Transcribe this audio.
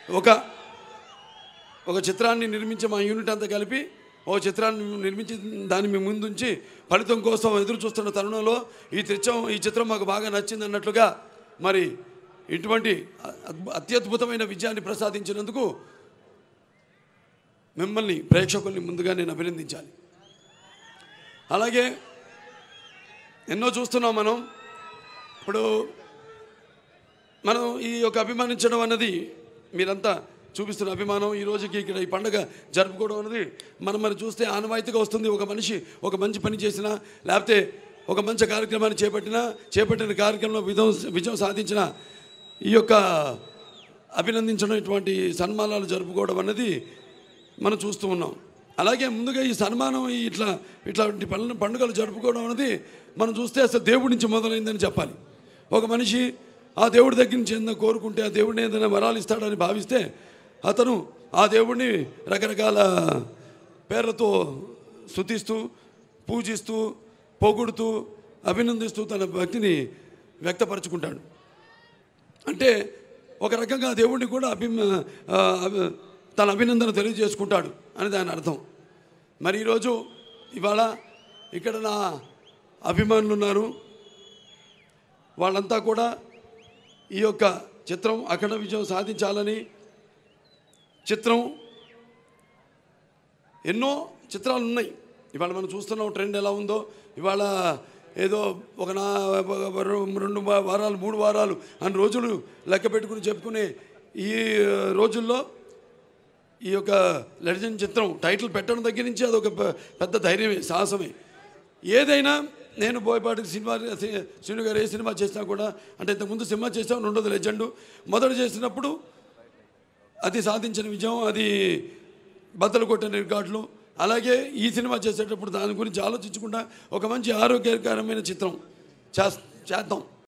ఒక ఒక చిత్రాన్ని నిర్మించి మా యూనిట్ అంతా కలిపి ఓ చిత్రాన్ని నిర్మించి దాన్ని మేము ముందుంచి ఫలితం కోసం ఎదురు చూస్తున్న తరుణంలో ఈ చిత్రం ఈ చిత్రం మాకు బాగా నచ్చింది అన్నట్లుగా మరి ఇటువంటి అద్భు- అత్యద్భుతమైన విజయాన్ని ప్రసాదించినందుకు మిమ్మల్ని ప్రేక్షకుల్ని ముందుగా నేను అభినందించాలి అలాగే ఎన్నో చూస్తున్నాం మనం ఇప్పుడు మనం ఈ యొక్క అభిమానించడం అన్నది మీరంతా చూపిస్తున్న అభిమానం ఈ రోజుకి ఇక్కడ ఈ పండుగ జరుపుకోవడం అనేది మనం మరి చూస్తే ఆనవాయితీగా వస్తుంది ఒక మనిషి ఒక మంచి పని చేసినా లేకపోతే ఒక మంచి కార్యక్రమాన్ని చేపట్టినా చేపట్టిన కార్యక్రమంలో విజయం విజయం సాధించిన ఈ యొక్క అభినందించడం ఇటువంటి సన్మానాలు జరుపుకోవడం అన్నది మనం చూస్తూ ఉన్నాం అలాగే ముందుగా ఈ సన్మానం ఈ ఇట్లా ఇట్లాంటి పండు పండుగలు జరుపుకోవడం అనేది మనం చూస్తే అసలు దేవుడి నుంచి మొదలైందని చెప్పాలి ఒక మనిషి ఆ దేవుడి దగ్గర నుంచి ఏదైనా కోరుకుంటే ఆ దేవుడిని ఏదైనా వరాలు ఇస్తాడని భావిస్తే అతను ఆ దేవుడిని రకరకాల పేర్లతో స్తుతిస్తూ పూజిస్తూ పొగుడుతూ అభినందిస్తూ తన భక్తిని వ్యక్తపరచుకుంటాడు అంటే ఒక రకంగా దేవుడిని కూడా అభి ఆ, అభి- తన అభినందన తెలియజేసుకుంటాడు అని దాని అర్థం మరి ఈరోజు ఇవాళ ఇక్కడ నా అభిమానులు ఉన్నారు వాళ్ళంతా కూడా ఈ యొక్క చిత్రం అఖండ విజయం సాధించాలని చిత్రం ఎన్నో చిత్రాలు ఉన్నాయి ఇవాళ మనం చూస్తున్నాం ట్రెండ్ ఎలా ఉందో ఇవాళ ఏదో ఒక నా ఒక రెండు వా- వారాలు మూడు వారాలు అని రోజులు లెక్క పెట్టుకుని చెప్పుకునే ఈ రోజుల్లో ఈ యొక్క లెజెండ్ చిత్రం టైటిల్ పెట్టడం దగ్గర నుంచి అదొక పె- పెద్ద ధైర్యమే సాహసమే ఏదైనా నేను బోయపాటి సినిమా శ్రీను గారు ఏ సినిమా చేసినా కూడా అంటే ఇంతకుముందు సినిమా చేసాం రెండోది లెజెండు మొదట చేసినప్పుడు అది సాధించిన విజయం అది బద్దలు కొట్టిన రికార్డులు అలాగే ఈ సినిమా చేసేటప్పుడు దాని గురించి ఆలోచించకుండా ఒక మంచి ఆరోగ్యకరమైన చిత్రం చేస్- చేద్దాం